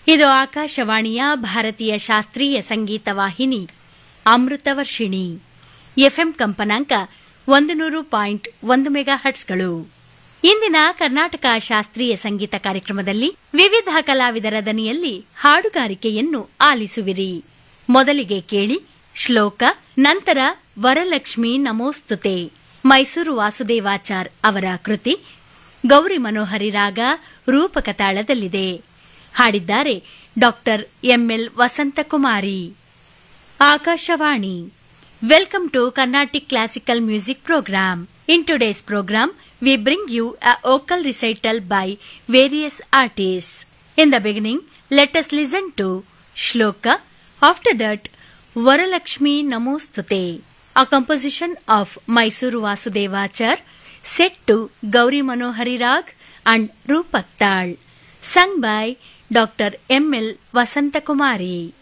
ಇದು ಆಕಾಶವಾಣಿಯ ಭಾರತೀಯ ಶಾಸ್ತ್ರೀಯ ಸಂಗೀತ ವಾಹಿನಿ ಅಮೃತವರ್ಷಿಣಿ ಎಫ್ಎಂ ಕಂಪನಾಂಕ ಒಂದು ನೂರು ಪಾಯಿಂಟ್ ಒಂದು ಮೆಗಾ ಹಟ್ಸ್ಗಳು ಇಂದಿನ ಕರ್ನಾಟಕ ಶಾಸ್ತ್ರೀಯ ಸಂಗೀತ ಕಾರ್ಯಕ್ರಮದಲ್ಲಿ ವಿವಿಧ ಕಲಾವಿದರ ದನಿಯಲ್ಲಿ ಹಾಡುಗಾರಿಕೆಯನ್ನು ಆಲಿಸುವಿರಿ ಮೊದಲಿಗೆ ಕೇಳಿ ಶ್ಲೋಕ ನಂತರ ವರಲಕ್ಷ್ಮಿ ನಮೋಸ್ತುತೆ ಮೈಸೂರು ವಾಸುದೇವಾಚಾರ್ ಅವರ ಕೃತಿ ಗೌರಿ ಮನೋಹರಿ ರಾಗ ರೂಪಕ ತಾಳದಲ್ಲಿದೆ ಹಾಡಿದ್ದಾರೆ doctor ML Vasanthakumari Akashvani welcome to Carnatic classical music programme in today's programme we bring you a vocal recital by various artist in the beginning let us listen to shloka after that Varalakshmi Namostute a composition of Mysuru Vasudevachar set to Gauri Manohari Rag and Rupak Tal, sung by Dr. M. L. Vasantakumari.